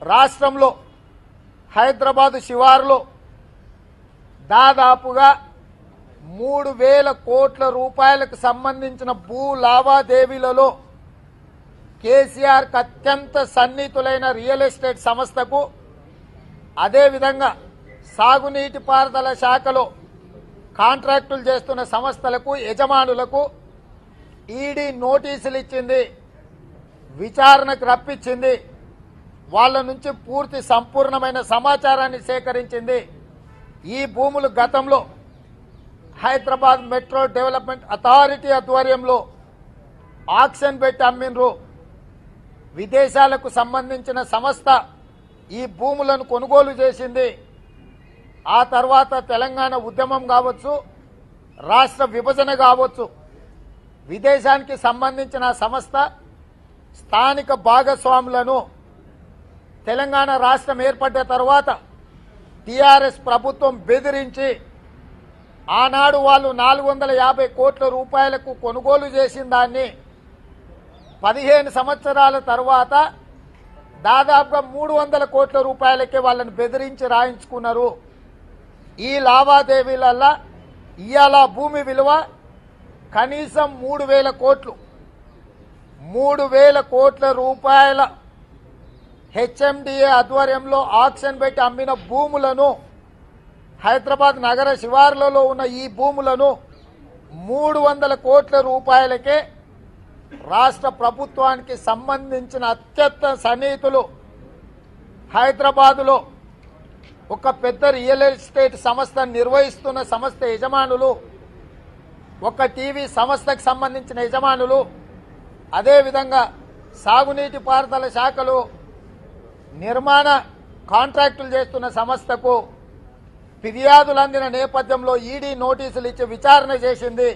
రాష్ట్రంలో హైదరాబాదు శివారులో దాదాపుగా మూడు వేల కోట్ల రూపాయలకు సంబంధించిన భూ లావాదేవీలలో కేసీఆర్కి అత్యంత సన్నిహితులైన రియల్ ఎస్టేట్ సంస్థకు అదేవిధంగా సాగునీటి పారుదల శాఖలో కాంట్రాక్టులు చేస్తున్న సంస్థలకు యజమానులకు ఈడీ నోటీసులు ఇచ్చింది విచారణకు రప్పించింది వాళ్ళ నుంచి పూర్తి సంపూర్ణమైన సమాచారాన్ని సేకరించింది ఈ భూములు గతంలో హైదరాబాద్ మెట్రో డెవలప్మెంట్ అథారిటీ ఆధ్వర్యంలో ఆక్షన్ పెట్టి అమ్మిండ్రు విదేశాలకు సంబంధించిన సంస్థ ఈ భూములను కొనుగోలు చేసింది ఆ తర్వాత తెలంగాణ ఉద్యమం కావచ్చు రాష్ట్ర విభజన కావచ్చు విదేశానికి సంబంధించిన సంస్థ స్థానిక భాగస్వాములను తెలంగాణ రాష్ట్రం ఏర్పడ్డ తర్వాత టీఆర్ఎస్ ప్రభుత్వం బెదిరించి ఆనాడు వాళ్ళు నాలుగు వందల యాభై కోట్ల రూపాయలకు కొనుగోలు చేసిన దాన్ని పదిహేను సంవత్సరాల తర్వాత దాదాపుగా మూడు వందల కోట్ల రూపాయలకే వాళ్ళని బెదిరించి రాయించుకున్నారు ఈ లావాదేవీలల్లా ఇవాళ భూమి విలువ కనీసం మూడు వేల కోట్లు మూడు వేల కోట్ల రూపాయల హెచ్ఎండిఏ ఆధ్వర్యంలో ఆక్షన్ పెట్టి అమ్మిన భూములను హైదరాబాద్ నగర శివార్లలో ఉన్న ఈ భూములను మూడు వందల కోట్ల రూపాయలకే రాష్ట్ర ప్రభుత్వానికి సంబంధించిన అత్యంత సన్నిహితులు హైదరాబాదులో ఒక పెద్ద రియల్ ఎస్టేట్ సంస్థ నిర్వహిస్తున్న సంస్థ యజమానులు ఒక టీవీ సంస్థకు సంబంధించిన యజమానులు అదేవిధంగా సాగునీటి పారుదల శాఖలో నిర్మాణ కాంట్రాక్టులు చేస్తున్న సంస్థకు ఫిర్యాదులు అందిన నేపథ్యంలో ఈడీ నోటీసులు ఇచ్చి విచారణ చేసింది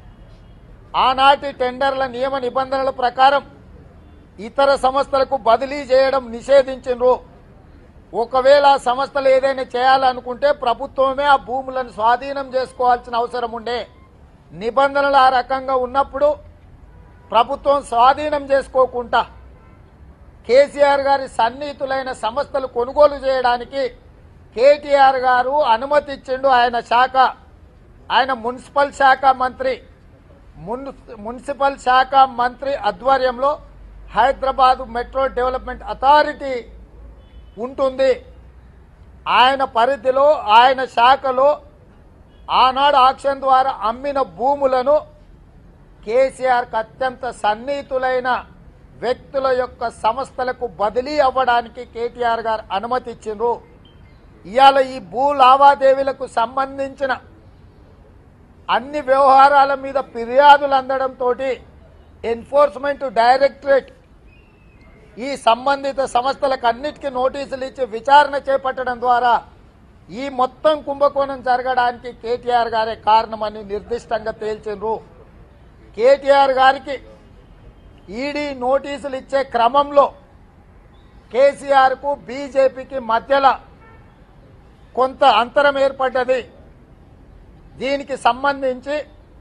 ఆనాటి టెండర్ల నియమ నిబంధనల ప్రకారం ఇతర సంస్థలకు బదిలీ చేయడం నిషేధించిండ్రు ఒకవేళ ఆ సంస్థలు ఏదైనా చేయాలనుకుంటే ప్రభుత్వమే ఆ భూములను స్వాధీనం చేసుకోవాల్సిన అవసరం ఉండే నిబంధనలు ఆ రకంగా ఉన్నప్పుడు ప్రభుత్వం స్వాధీనం చేసుకోకుండా కేసీఆర్ గారి సన్నిహితులైన సంస్థలు కొనుగోలు చేయడానికి కేటీఆర్ గారు అనుమతి ఇచ్చిండు ఆయన శాఖ ఆయన మున్సిపల్ శాఖ మంత్రి మున్ మున్సిపల్ శాఖ మంత్రి ఆధ్వర్యంలో హైదరాబాద్ మెట్రో డెవలప్మెంట్ అథారిటీ ఉంటుంది ఆయన పరిధిలో ఆయన శాఖలో ఆనాడు ఆక్షన్ ద్వారా అమ్మిన భూములను కేసీఆర్కి అత్యంత సన్నిహితులైన వ్యక్తుల యొక్క సంస్థలకు బదిలీ అవ్వడానికి కేటీఆర్ గారు అనుమతి ఇచ్చిండ్రు ఇవాళ ఈ భూ లావాదేవీలకు సంబంధించిన అన్ని వ్యవహారాల మీద ఫిర్యాదులు అందడంతో ఎన్ఫోర్స్మెంట్ డైరెక్టరేట్ ఈ సంబంధిత సంస్థలకు అన్నిటికీ నోటీసులు ఇచ్చి విచారణ చేపట్టడం ద్వారా ఈ మొత్తం కుంభకోణం జరగడానికి కేటీఆర్ గారే కారణమని నిర్దిష్టంగా తేల్చిండ్రు కేటీఆర్ గారికి ఈడీ నోటీసులు ఇచ్చే క్రమంలో కేసీఆర్కు బీజేపీకి మధ్యలో కొంత అంతరం ఏర్పడ్డది దీనికి సంబంధించి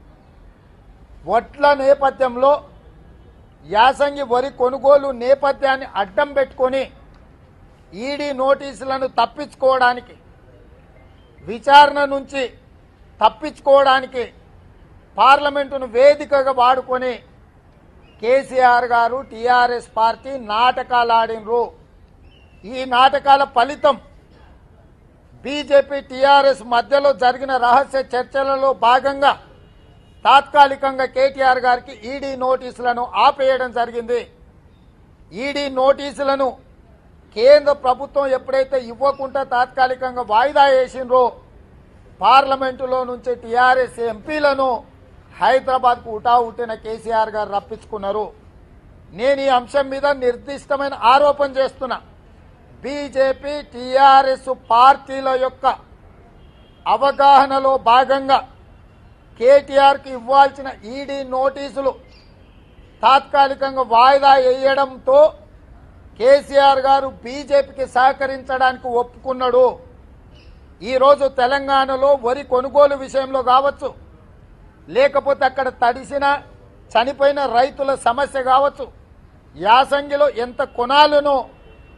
వడ్ల నేపథ్యంలో యాసంగి వరి కొనుగోలు నేపథ్యాన్ని అడ్డం పెట్టుకొని ఈడీ నోటీసులను తప్పించుకోవడానికి విచారణ నుంచి తప్పించుకోవడానికి పార్లమెంటును వేదికగా వాడుకొని కేసీఆర్ గారు టీఆర్ఎస్ పార్టీ నాటకాలు ఆడినరు ఈ నాటకాల ఫలితం బీజేపీ టీఆర్ఎస్ మధ్యలో జరిగిన రహస్య చర్చలలో భాగంగా తాత్కాలికంగా కేటీఆర్ గారికి ఈడీ నోటీసులను ఆపేయడం జరిగింది ఈడీ నోటీసులను కేంద్ర ప్రభుత్వం ఎప్పుడైతే ఇవ్వకుండా తాత్కాలికంగా వాయిదా వేసిండ్రో పార్లమెంటులో నుంచి టీఆర్ఎస్ ఎంపీలను హైదరాబాద్కు ఉటా ఉట్టిన కేసీఆర్ గారు రప్పించుకున్నారు నేను ఈ అంశం మీద నిర్దిష్టమైన ఆరోపణ చేస్తున్నా బీజేపీ టీఆర్ఎస్ పార్టీల యొక్క అవగాహనలో భాగంగా కేటీఆర్కి ఇవ్వాల్సిన ఈడీ నోటీసులు తాత్కాలికంగా వాయిదా వేయడంతో కేసీఆర్ గారు బీజేపీకి సహకరించడానికి ఒప్పుకున్నాడు ఈరోజు తెలంగాణలో వరి కొనుగోలు విషయంలో కావచ్చు లేకపోతే అక్కడ తడిసిన చనిపోయిన రైతుల సమస్య కావచ్చు యాసంగిలో ఎంత కొనాలనో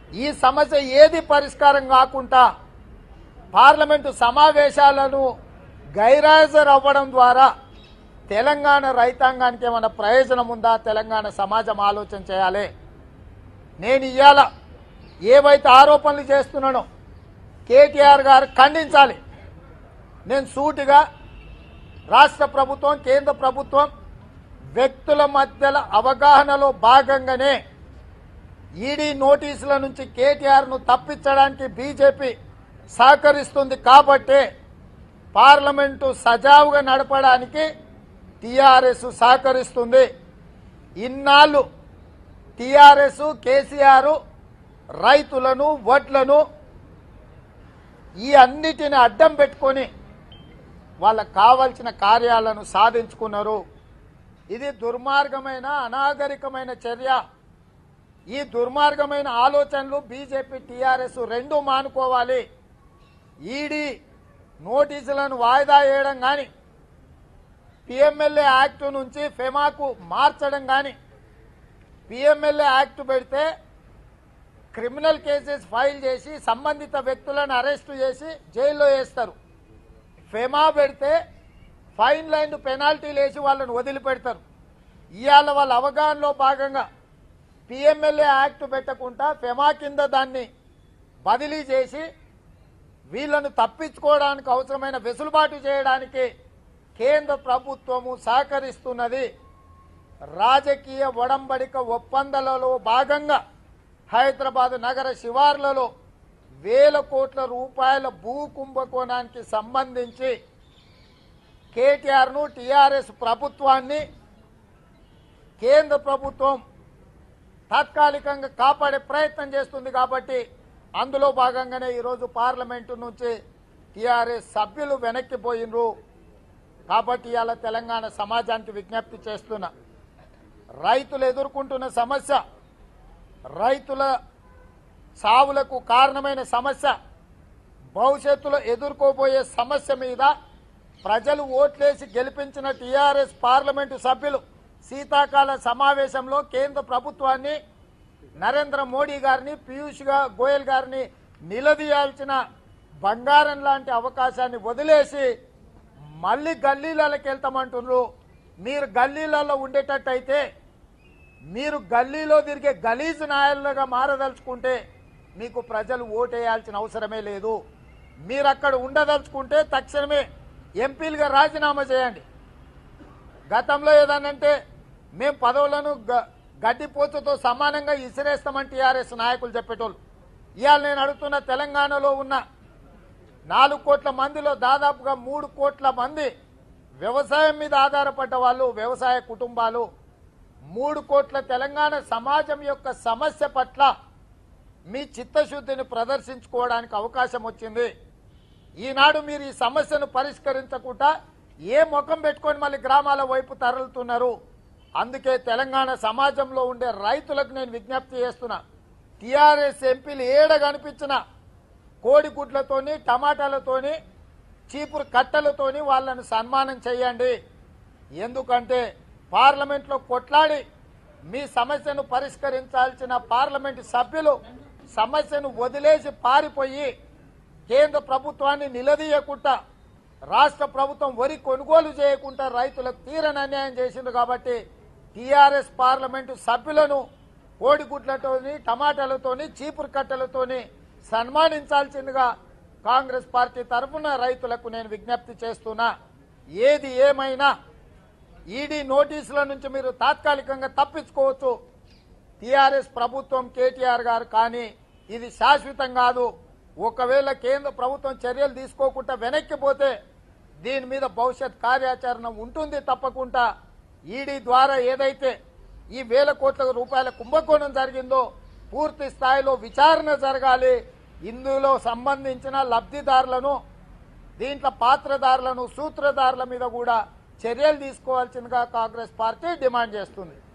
ఈ సమస్య ఏది పరిష్కారం కాకుండా పార్లమెంటు సమావేశాలను గైరాజర్ అవ్వడం ద్వారా తెలంగాణ రైతాంగానికి ఏమైనా ప్రయోజనం ఉందా తెలంగాణ సమాజం ఆలోచన చేయాలి నేను ఇవాళ ఏవైతే ఆరోపణలు చేస్తున్నానో కేటీఆర్ గారు ఖండించాలి నేను సూటిగా రాష్ట్ర ప్రభుత్వం కేంద్ర ప్రభుత్వం వ్యక్తుల మధ్యల అవగాహనలో భాగంగానే ఈడీ నోటీసుల నుంచి కేటీఆర్ను తప్పించడానికి బీజేపీ సహకరిస్తుంది కాబట్టే పార్లమెంటు సజావుగా నడపడానికి టీఆర్ఎస్ సహకరిస్తుంది ఇన్నాళ్ళు టీఆర్ఎస్ కేసీఆర్ రైతులను వడ్లను ఈ అన్నిటిని అడ్డం పెట్టుకొని వాళ్ళకు కావాల్సిన కార్యాలను సాధించుకున్నారు ఇది దుర్మార్గమైన అనాగరికమైన చర్య ఈ దుర్మార్గమైన ఆలోచనలు బీజేపీ టీఆర్ఎస్ రెండు మానుకోవాలి ఈడీ నోటీసులను వాయిదా వేయడం కానీ పిఎంఎల్ఏ యాక్ట్ నుంచి ఫెమాకు మార్చడం కానీ పిఎంఎల్ఏ యాక్ట్ పెడితే క్రిమినల్ కేసెస్ ఫైల్ చేసి సంబంధిత వ్యక్తులను అరెస్టు చేసి జైల్లో వేస్తారు ఫెమా పెడితే ఫైన్ లైన్ పెనాల్టీలు వేసి వాళ్ళని వదిలిపెడతారు ఇవాళ వాళ్ళ అవగాహనలో భాగంగా పిఎంఎల్ఏ యాక్ట్ పెట్టకుండా ఫెమా కింద దాన్ని బదిలీ చేసి వీళ్ళను తప్పించుకోవడానికి అవసరమైన వెసులుబాటు చేయడానికి కేంద్ర ప్రభుత్వము సహకరిస్తున్నది రాజకీయ ఒడంబడిక ఒప్పందాలలో భాగంగా హైదరాబాద్ నగర శివార్లలో వేల కోట్ల రూపాయల భూ కుంభకోణానికి సంబంధించి కేటీఆర్ను టీఆర్ఎస్ ప్రభుత్వాన్ని కేంద్ర ప్రభుత్వం తాత్కాలికంగా కాపాడే ప్రయత్నం చేస్తుంది కాబట్టి అందులో భాగంగానే ఈరోజు పార్లమెంటు నుంచి టీఆర్ఎస్ సభ్యులు వెనక్కిపోయినరు కాబట్టి ఇవాళ తెలంగాణ సమాజానికి విజ్ఞప్తి చేస్తున్నా రైతులు ఎదుర్కొంటున్న సమస్య రైతుల సావులకు కారణమైన సమస్య భవిష్యత్తులో ఎదుర్కోబోయే సమస్య మీద ప్రజలు ఓట్లేసి గెలిపించిన టీఆర్ఎస్ పార్లమెంటు సభ్యులు శీతాకాల సమావేశంలో కేంద్ర ప్రభుత్వాన్ని నరేంద్ర మోడీ గారిని పీయూష్ గా- గోయల్ గారిని నిలదీయాల్సిన బంగారం లాంటి అవకాశాన్ని వదిలేసి మళ్ళీ గల్లీలకి వెళ్తామంటున్నారు మీరు గల్లీలలో ఉండేటట్టయితే మీరు గల్లీలో తిరిగే గలీజు నాయలుగా మారదలుచుకుంటే మీకు ప్రజలు ఓటేయాల్సిన అవసరమే లేదు మీరు అక్కడ ఉండదలుచుకుంటే తక్షణమే ఎంపీలుగా రాజీనామా చేయండి గతంలో ఏదనంటే మేము పదవులను గ- గడ్డిపోతుతో సమానంగా ఇసిరేస్తామని టీఆర్ఎస్ నాయకులు చెప్పేటోళ్ళు ఇవాళ నేను అడుగుతున్న తెలంగాణలో ఉన్న నాలుగు కోట్ల మందిలో దాదాపుగా మూడు కోట్ల మంది వ్యవసాయం మీద ఆధారపడ్డ వాళ్ళు వ్యవసాయ కుటుంబాలు మూడు కోట్ల తెలంగాణ సమాజం యొక్క సమస్య పట్ల మీ చిత్తశుద్ధిని ప్రదర్శించుకోవడానికి అవకాశం వచ్చింది ఈనాడు మీరు ఈ సమస్యను పరిష్కరించకుండా ఏ ముఖం పెట్టుకొని మళ్ళీ గ్రామాల వైపు తరలుతున్నారు అందుకే తెలంగాణ సమాజంలో ఉండే రైతులకు నేను విజ్ఞప్తి చేస్తున్నా టీఆర్ఎస్ ఎంపీలు ఏడ కనిపించిన కోడిగుడ్లతోని టమాటాలతోని చీపురు కట్టెలతోని వాళ్ళను సన్మానం చేయండి ఎందుకంటే పార్లమెంట్లో కొట్లాడి మీ సమస్యను పరిష్కరించాల్సిన పార్లమెంటు సభ్యులు సమస్యను వదిలేసి పారిపోయి కేంద్ర ప్రభుత్వాన్ని నిలదీయకుండా రాష్ట్ర ప్రభుత్వం వరి కొనుగోలు చేయకుండా రైతులకు తీరని అన్యాయం చేసింది కాబట్టి టీఆర్ఎస్ పార్లమెంటు సభ్యులను కోడిగుడ్లతోని టమాటాలతోని చీపురు కట్టెలతోని సన్మానించాల్సిందిగా కాంగ్రెస్ పార్టీ తరఫున రైతులకు నేను విజ్ఞప్తి చేస్తున్నా ఏది ఏమైనా ఈడీ నోటీసుల నుంచి మీరు తాత్కాలికంగా తప్పించుకోవచ్చు టీఆర్ఎస్ ప్రభుత్వం కేటీఆర్ గారు కానీ ఇది శాశ్వతం కాదు ఒకవేళ కేంద్ర ప్రభుత్వం చర్యలు తీసుకోకుండా వెనక్కిపోతే దీని మీద భవిష్యత్ కార్యాచరణ ఉంటుంది తప్పకుండా ఈడీ ద్వారా ఏదైతే ఈ వేల కోట్ల రూపాయల కుంభకోణం జరిగిందో పూర్తి స్థాయిలో విచారణ జరగాలి ఇందులో సంబంధించిన లబ్ధిదారులను దీంట్లో పాత్రదారులను సూత్రధారుల మీద కూడా చర్యలు తీసుకోవాల్సిందిగా కాంగ్రెస్ పార్టీ డిమాండ్ చేస్తుంది